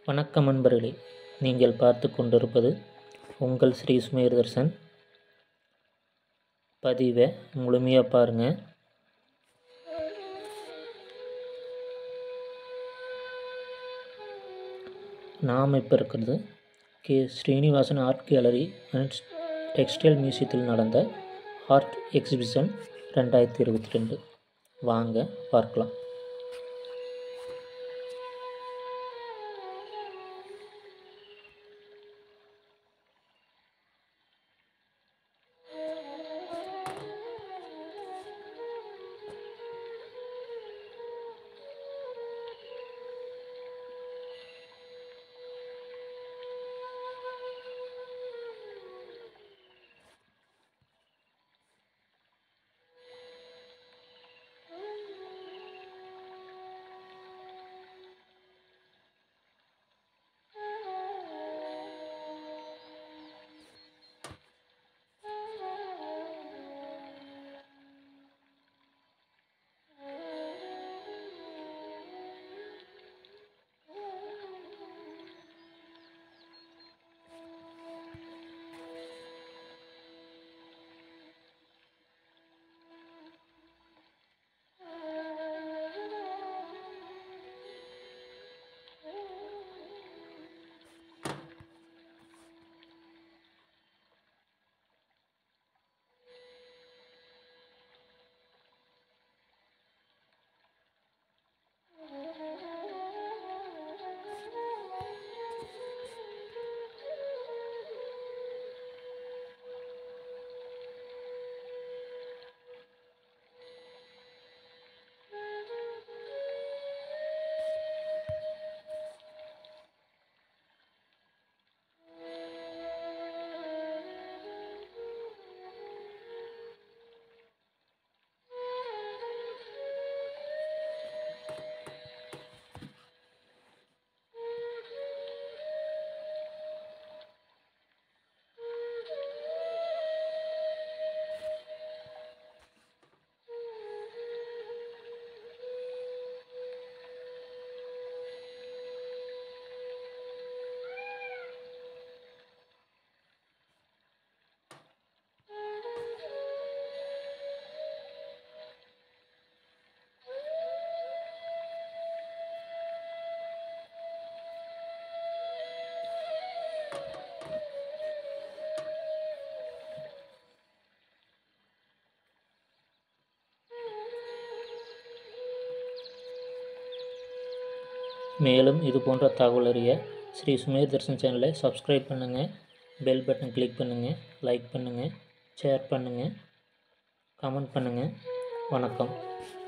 வணக்கம் நண்பர்களே நீங்கள் பார்த்து கொண்டிருப்பது உங்கள் ஸ்ரீ சுமேர் தர்சன் பதிவை முழுமையாக பாருங்கள் நாம் இப்போ இருக்கிறது K Srinivasan art gallery and textile மியூசியத்தில் நடந்த ஆர்ட் எக்ஸிபிஷன் ரெண்டாயிரத்தி இருபத்தி ரெண்டு வாங்க பார்க்கலாம் மேலும் இது போன்ற தகவல் அறிய ஸ்ரீ சுமேர் தர்ஷன் சேனலை சப்ஸ்கிரைப் பண்ணுங்கள் பெல் பட்டன் கிளிக் பண்ணுங்கள் லைக் பண்ணுங்கள் ஷேர் பண்ணுங்கள் கமெண்ட் பண்ணுங்கள் வணக்கம்